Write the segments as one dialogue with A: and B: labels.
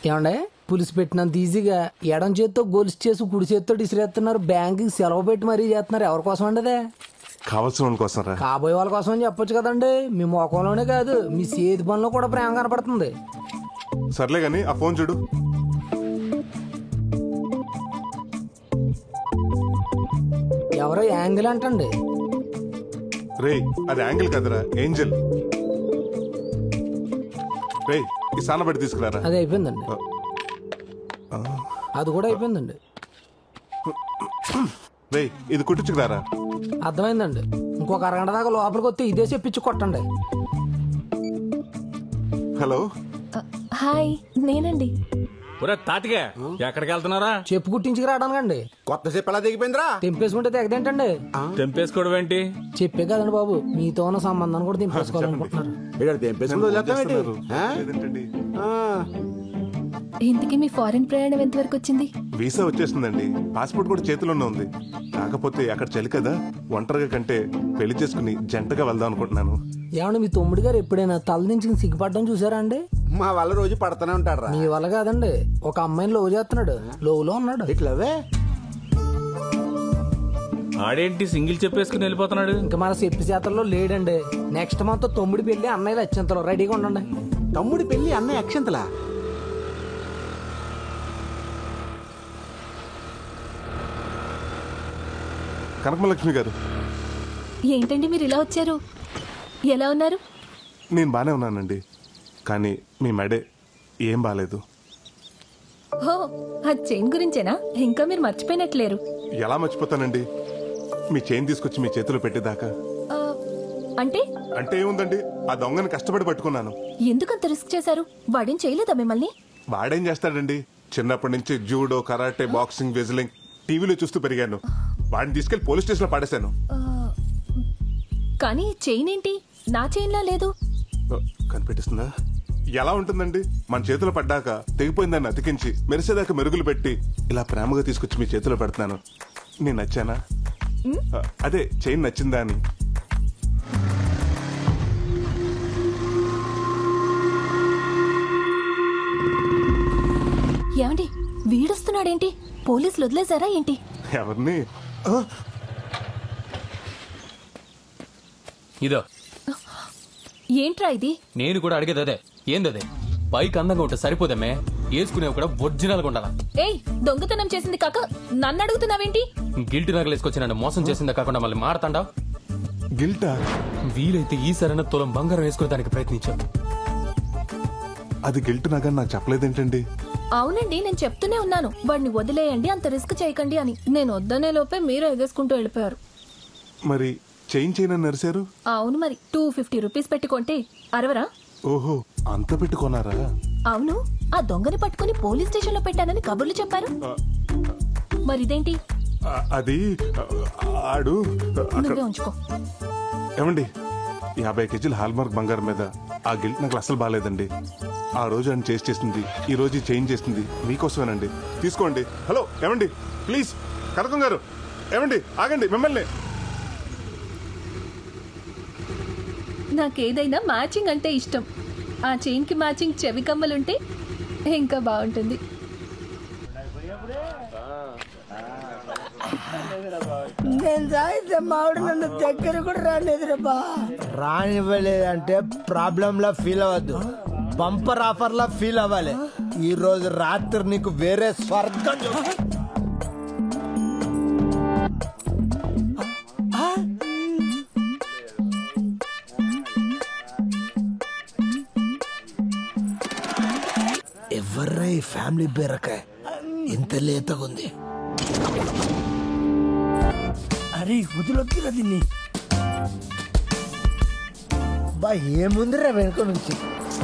A: ఏమండే పులిసి పెట్టినంత ఈజీగా ఎడం చేత్తో గొలుసు చేసి కుడి చేత్తో ఇసిరేస్తున్నారు బ్యాంకుకి సెలవు పెట్టి మరీ చేస్తున్నారు ఎవరి కోసం అండి అదే
B: కావాల్సిన వాళ్ళ కోసం రా
A: కాబోయే వాళ్ళ కోసం అని చెప్పొచ్చు కదండి మీ ముఖంలోనే కాదు మీ చేతి పనిలో కూడా ప్రేమ కనపడుతుంది
B: సర్లే గాని ఆ ఫోన్ చూడు
A: ఎవరో యాంగిల్ అంటండి
B: రే అది యాంగిల్ కదరా ఏంజల్ రే ఈ సానబడి తీసుకురారా
A: అది అయిపోయిందండి అది కూడా అయిపోయిందండి
B: రే ఇది కుట్టించుకురారా
A: అర్థమైందండి ఇంకొక అరగంట దాకా లోపలికి వస్తే ఇదే చెప్పించి కొట్టండి
B: హలో
C: హాయ్ నేనండి
D: ఒరే తాతిగా ఎక్కడికి వెళ్తున్నారా
A: చెప్పు కుట్టించుకు రావడానికండి
E: కొత్త చెప్పు ఎలా దిగిపోయిందిరా
A: తెంపేసుకుంటే తెగదేంటండి
D: తెంపేసుకోవడం ఏంటి
A: చెప్పే కదండి బాబు మీతో ఉన్న సంబంధాన్ని కూడా తెంపేసుకోవాలనుకుంటున్నారు
E: ఇక్కడ తెంపేసుకుని వదిలేస్తామేంటి?
B: చేస్తున్నారు.
E: ఆ?
B: లేదేంటండి?
E: ఆ.
C: ఇంతకీ మీ ఫారెన్ ప్రయాణం ఎంతవరకు వచ్చింది
B: వీసా వచ్చేస్తుందండి పాస్పోర్ట్ కూడా చేతిలోనే ఉంది కాకపోతే అక్కడ చలి కదా ఒంటరిగా కంటే పెళ్లి చేసుకుని జంటగా వెళ్దాం అనుకుంటున్నాను
A: ఏమండి మీ తమ్ముడు గారు ఎప్పుడైనా తల నుంచి సిగ్గుపడడం చూసారా అండి
E: మా వల్ల రోజు పడుతూనే ఉంటాడు రా
A: మీ వల్ల కాదండి ఒక అమ్మాయిని లవ్ చేస్తున్నాడు లోవులో ఉన్నాడు
E: ఇట్లవే
D: ఆడేంటి సింగిల్ చెప్పేసుకుని వెళ్ళిపోతున్నాడు
A: ఇంకా మన చెప్పి చేతల్లో లేడండి నెక్స్ట్ మంత్ తమ్ముడి పెళ్లి అన్నయ్యలు అత్యంతలో రెడీగా ఉండండి
E: తమ్ముడి పెళ్లి అన్నయ్య అక్షంతలా
B: కనకమలక్ష్మి గారు
C: ఏంటండి మీరు ఇలా వచ్చారు ఎలా ఉన్నారు
B: నేను బానే ఉన్నానండి కానీ మీ మెడే ఏం బాలేదు
C: హో ఆ చైన్ గురించేనా ఇంకా మీరు మర్చిపోయినట్లేరు
B: ఎలా మర్చిపోతానండి మీ చైన్ తీసుకొచ్చి మీ చేతిలో పెట్టేదాకా
C: ఆ, అంటే
B: అంటే ఏముందండి ఆ దొంగని కష్టపడి పట్టుకున్నాను
C: ఎందుకంత రిస్క్ చేశారు వాడేం చేయలేదా మిమ్మల్ని
B: వాడేం చేస్తాడండి చిన్నప్పటి నుంచి జూడో కరాటే బాక్సింగ్ వెజ్లింగ్ టీవీలో చూస్తూ పెరిగాను వాడిని తీసుకెళ్లి పోలీస్ స్టేషన్ లో పడేశాను
C: ఆ, కానీ చైన్ ఏంటి నా చైన్లా లేదు
B: ఓ, కనిపెట్టిస్తుందా ఎలా ఉంటుందండి మన చేతిలో పడ్డాక తెగిపోయిందాన్ని అతికించి మెరిసేదాకా మెరుగులు పెట్టి ఇలా ప్రేమగా తీసుకొచ్చి మీ చేతిలో పెడుతున్నాను నేను నచ్చానా ఆ, అదే చైన్ నచ్చిందా అని
C: ఏమండి వీడొస్తున్నాడేంటి పోలీసులు వదిలేశారా ఏంటి
B: ఎవరిని ఆ,
F: ఇదో
C: ఏంట్రా ఇది
F: నేను కూడా అడిగేది అదే ఏందదే పైకి అందంగా ఉంటే సరిపోదమ్మే వేసుకునేవి కూడా ఒరిజినల్గా ఉండాలా
C: ఏయ్ దొంగతనం చేసింది కాక నన్ను అడుగుతున్నావేంటి
F: గిల్ట్ నగలు వేసుకొచ్చి నన్ను మోసం చేసిందా కాకుండా మళ్ళీ మారతాండా
B: గిల్టా
F: వీలైతే ఈ సరైన తులం బంగారం వేసుకునే దానికి ప్రయత్నించాను
B: అది గిల్ట్ నాగా నాకు చెప్పలేదేంటండి
C: అవునండి నేను చెప్తూనే ఉన్నాను వాడిని వదిలేయండి అంత రిస్క్ చేయకండి అని నేను వద్దనే లోపే మీరు ఎగేసుకుంటూ వెళ్ళిపోయారు
B: మరి చైన్ చైన్ అని నరిశారు
C: అవును మరి టూ ఫిఫ్టీ రూపీస్ పెట్టుకుంటే అరవరా
B: ఓహో అంత పెట్టుకున్నారా
C: అవును ఆ దొంగని పట్టుకుని పోలీస్ స్టేషన్ లో పెట్టానని కబుర్లు చెప్పారు
B: ఆ,
C: మరి ఇదేంటి
B: ఆ, అది ఆ, ఆడు అక్కడ
C: నువ్వే ఉంచుకో
B: ఏమండి యాభై కేజీల హాల్మార్క్ బంగారం మీద ఆ గిల్ట్ నాకు అసలు బాగాలేదండి ఆ రోజు ఆయన చేసి చేసింది ఈ రోజు చేంజ్ చేసింది మీకోసమేనండి తీసుకోండి హలో ఏమండి ప్లీజ్ కనకం గారు ఏమండి ఆగండి మిమ్మల్ని
C: నాకేదైనా మ్యాచింగ్ అంటే ఇష్టం ఆ చైన్ కి మ్యాచింగ్ చెవి కమ్మలుంటే ఇంకా బాగుంటుంది
G: నేను తాగితే మావిడ నన్ను దగ్గర కూడా రాలేదు బా
H: రానివ్వలేదంటే ప్రాబ్లం లా ఫీల్ అవ్వద్దు బంపర్ ఆఫర్ లా ఫీల్ అవ్వాలి ఈ రోజు రాత్రి నీకు వేరే స్వర్గం చూ- ఎవర్రా ఈ ఫ్యామిలీ బీరకాయ ఇంత లేతగా ఉంది
G: అరే వదిలొద్దురా దీన్ని
H: బా ఏముందిరా వెనుక నుంచి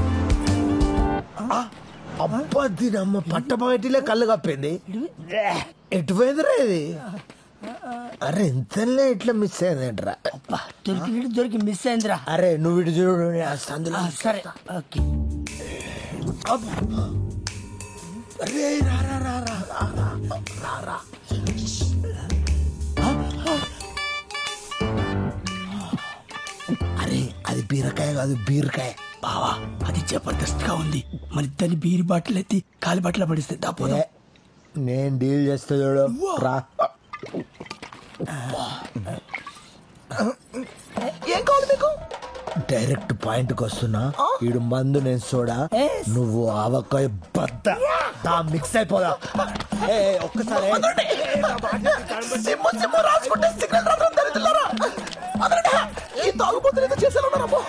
H: ఆ, అబ్బా దీని అమ్మ పట్టపగటిలే కళ్ళు కప్పింది ఎటు పోయిందిరా ఇది అరే ఇంతలే ఇట్లా మిస్ అయిందేంట్రా
G: అబ్బా దొరికినట్టు దొరికి మిస్ అయిందిరా
H: అరే నువ్వు ఇటు చూడు నేను ఆ సందులో
G: ఆ, సరే ఓకే
H: అరే రా రా రా రా రా, రా, రా, రా. అరే అది బీరకాయ కాదు బీరకాయ
G: బావా అది జబర్దస్త్ గా ఉంది మన ఇద్దరిని బీరి బాటిల్ ఎత్తి కాలి బాటిల్ పడిస్తే దాపోదా
H: ఏ, నేను డీల్ చేస్తా చూడు రా
G: ఏం కావాలి మీకు
H: డైరెక్ట్ పాయింట్ కి వస్తున్నా ఈడు మందు నేను చూడా నువ్వు ఆవకాయ బద్ద దా మిక్స్ అయిపోదా ఏ, ఏ, ఒక్కసారి
G: సిమ్ము సిమ్ము రాసుకుంటే సిగ్నల్ రాత్రం దరిద్రులారా అదనండి ఈ తాగుబోతులు ఏదో చేసేలా ఉన్నారమ్మో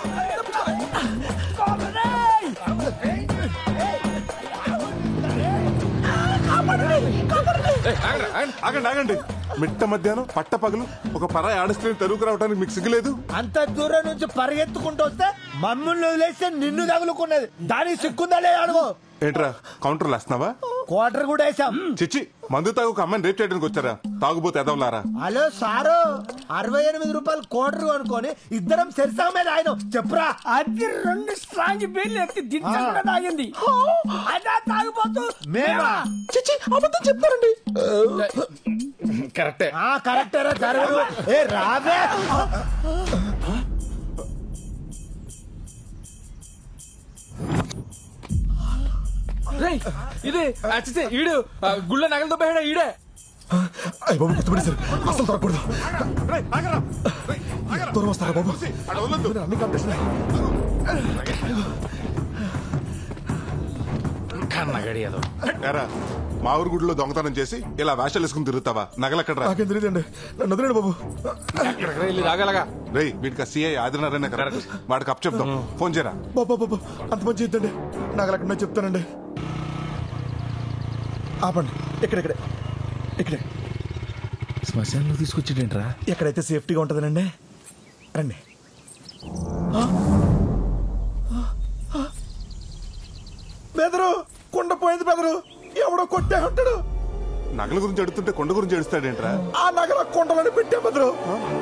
B: ఆగండి ఆగండి మిట్ట మధ్యాహ్నం పట్ట పగలు ఒక పరాయి ఆడస్త్రీని తరువుకు రావడానికి మీకు సిగ్గులేదు
H: అంత దూరం నుంచి పరిగెత్తుకుంటూ వస్తే మమ్మల్ని వదిలేస్తే నిన్ను తగులుకున్నది దానికి సిక్కుందా లేదా అడుగు
B: ఏంట్రా కౌంటర్లు వేస్తున్నావా
H: క్వార్టర్ కూడా వేసాం
B: చిచ్చి మందు తాగు ఒక అమ్మాయిని రేప్ చేయడానికి వచ్చారా తాగుబోతే ఎదవలారా
H: హలో సారు అరవై ఎనిమిది రూపాయలు కోటర్ అనుకొని ఇద్దరం సెరిసామే ఆయన చెప్పురా
G: అది రెండు స్ట్రాంగ్ బీర్లు ఎత్తి దించకుండా తాగింది అదా తాగిపోతూ
H: మేమా
G: చిచి అబద్ధం చెప్తారండి
B: కరెక్టే
H: ఆ కరెక్టరా జరగదు ఏ రావే
D: రేయ్, ఇదే అచ్చితే ఈడు ఆ, గుళ్ళ నగలతో పోయాడా ఈడే
I: అయ్య బాబు గుర్తుపడేశారు అసలు దొరకకూడదు
B: రేయ్, ఆగరా. రేయ్, ఆగరా.
I: దూరం వస్తారా బాబు
B: చూసి, అక్కడ వదలొద్దు.
I: అన్ని కంపిస్తున్నాయి
D: కన్నగడి అదో
B: ఏరా, మా ఊరు గుడిలో దొంగతనం చేసి ఇలా వేషాలు వేసుకుని తిరుగుతావా నగలెక్కడరా
I: నాకేం తెలియదండి నన్ను వదిలేండి బాబు
D: ఎక్కడికి వెళ్ళి రాగలగా
B: రేయ్ వీడికి సిఐ ఆదినారాయణ కరెక్ట్ వాడికి అప్ చెప్దాం ఫోన్ చేయరా
I: బాబా బాబు అంత మంచి ఇద్దండి నాకు అక్కడ చెప్తానండి ఆపండి ఇక్కడెక్కడే ఇక్కడే
D: శ్మశానంలో తీసుకొచ్చేటేంట్రా
I: ఎక్కడైతే సేఫ్టీగా ఉంటుందనండి రండి ఆ? ఆ? ఆ? బెదరు కుండ పోయింది బెదరు ఎవడో కొట్టే ఉంటాడు
B: నగల గురించి అడుగుతుంటే కొండ గురించి అడుస్తాడేంట్రా
I: ఆ నగర కుండలని పెట్టే బెదరు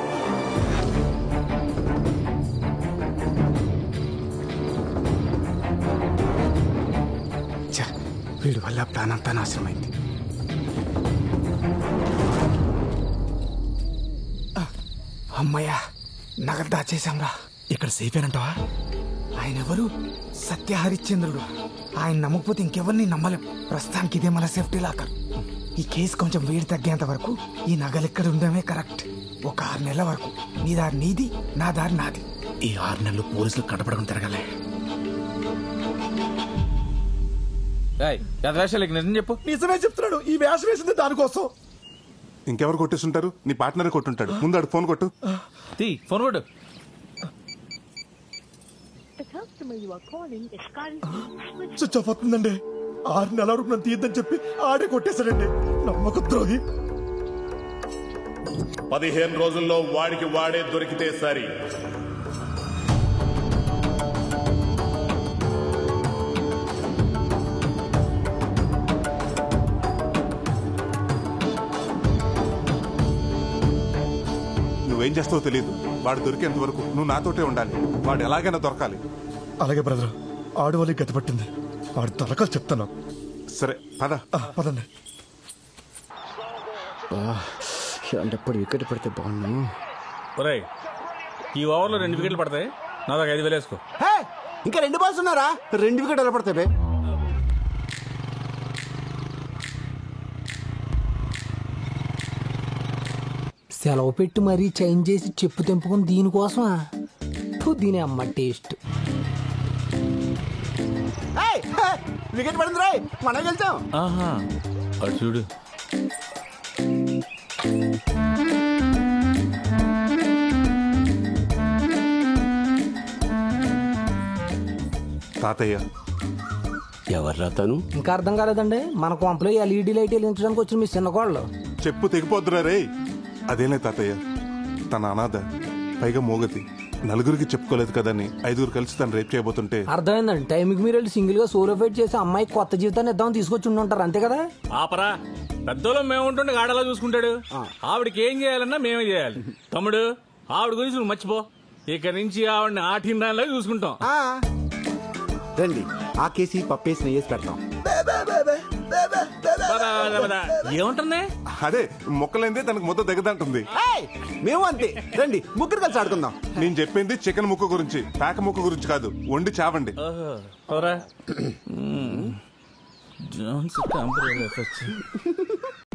E: వీడి వల్ల ప్లాన్ అంతా నాశనమైంది అమ్మయ్యా నగదు దాచేశాంరా
I: ఇక్కడ సేఫ్ ఏనంటావా
E: ఆయన ఎవరు సత్య హరిశ్చంద్రుడు ఆయన నమ్మకపోతే ఇంకెవరిని నమ్మలేం ప్రస్తుతానికి ఇదే మన సేఫ్టీ లాకర్ ఈ కేసు కొంచెం వేడి తగ్గేంత వరకు ఈ నగలు ఇక్కడ ఉండడమే కరెక్ట్ ఒక ఆరు నెలల వరకు నీ దారి నీది నా దారి నాది
I: ఈ ఆరు నెలలు పోలీసులు కనపడకుండా తిరగలే
D: వేషాలకి నిజం చెప్పు
I: నిజమే చెప్తున్నాడు ఈ వేషం వేసింది దానికోసం
B: ఇంకెవరు కొట్టేస్తుంటారు నీ పార్ట్నరే కొట్టుంటాడు ముందు అడు ఫోన్ కొట్టు
D: తీ ఫోన్ కొట్టు
J: The customer you are calling is currently switched.
I: Switch off అవుతుందండి ఆరు నెలల వరకు నన్ను తీయద్దని చెప్పి ఆడే కొట్టేశాడండి నమ్మక ద్రోహి
K: పదిహేను రోజుల్లో వాడికి వాడే దొరికితే సరి
B: నువ్వేం చేస్తావో తెలియదు వాడు దొరికేంత వరకు నువ్వు నాతోటే ఉండాలి వాడు ఎలాగైనా దొరకాలి
I: అలాగే బ్రదర్ ఆడవాళ్ళకి గతి పట్టింది వాడి తలకాలు చెప్తాను
B: సరే పద
I: ఆ, పదండి
E: ఇలాంటప్పుడు వికెట్ పడితే బాగున్నాను
D: ఒరేయ్ ఈ ఓవర్లో రెండు వికెట్లు పడతాయి నా దాకా ఐదు వేలు వేసుకో
E: ఇంకా రెండు బాల్స్ ఉన్నారా రెండు వికెట్ ఎలా పడతాయి బే
A: సెలవు పెట్టి మరీ చేంజ్ చేసి చెప్పు తెంపుకుని దీనికోసమా ఫు, దీని అమ్మ టేస్ట్
E: వికెట్ పడింది రాయ్ మనం వెళ్తాం
D: ఆహా అటు చూడు
B: తాతయ్య
E: ఎవర్రా తను
A: ఇంకా అర్థం కాలేదండి మన కొంపలో ఎల్ఈడి లైట్ వెలిగించడానికి వచ్చిన మీ చిన్న కోళ్ళు
B: చెప్పు తెగిపోద్దురా రే అదేలే తాతయ్య తన అనాథ పైగా మోగతి నలుగురికి చెప్పుకోలేదు కదని ఐదుగురు కలిసి తను రేప్ చేయబోతుంటే
A: అర్థమైందండి టైంకి మీరు వెళ్ళి సింగిల్ గా సోలో ఫైట్ చేసి అమ్మాయి కొత్త జీవితాన్ని ఇద్దామని తీసుకొచ్చి ఉండి ఉంటారు అంతే కదా
D: ఆపరా పెద్దోళ్ళం మేము ఉంటుండే ఆడలా చూసుకుంటాడు ఆవిడకి ఏం చేయాలన్నా మేమే చేయాలి తమ్ముడు ఆవిడ గురించి నువ్వు మర్చిపో ఇక నుంచి ఆవిడని ఆటిన దానిలా చూసుకుంటాం
E: రండి ఆ కేసి పప్పేసి నెయ్యేసి పెడతాం
D: పద, పద, పద. ఏముంటుంది
B: అదే మొక్కలైందే తనకు మొత్తం దగ్గదంటుంది
L: మేము అంతే రండి ముగ్గురు కలిసి ఆడుకుందాం
B: నేను చెప్పింది చికెన్ ముక్క గురించి పేక ముక్క గురించి కాదు వండి చావండి
D: జాన్స్ కంపెనీ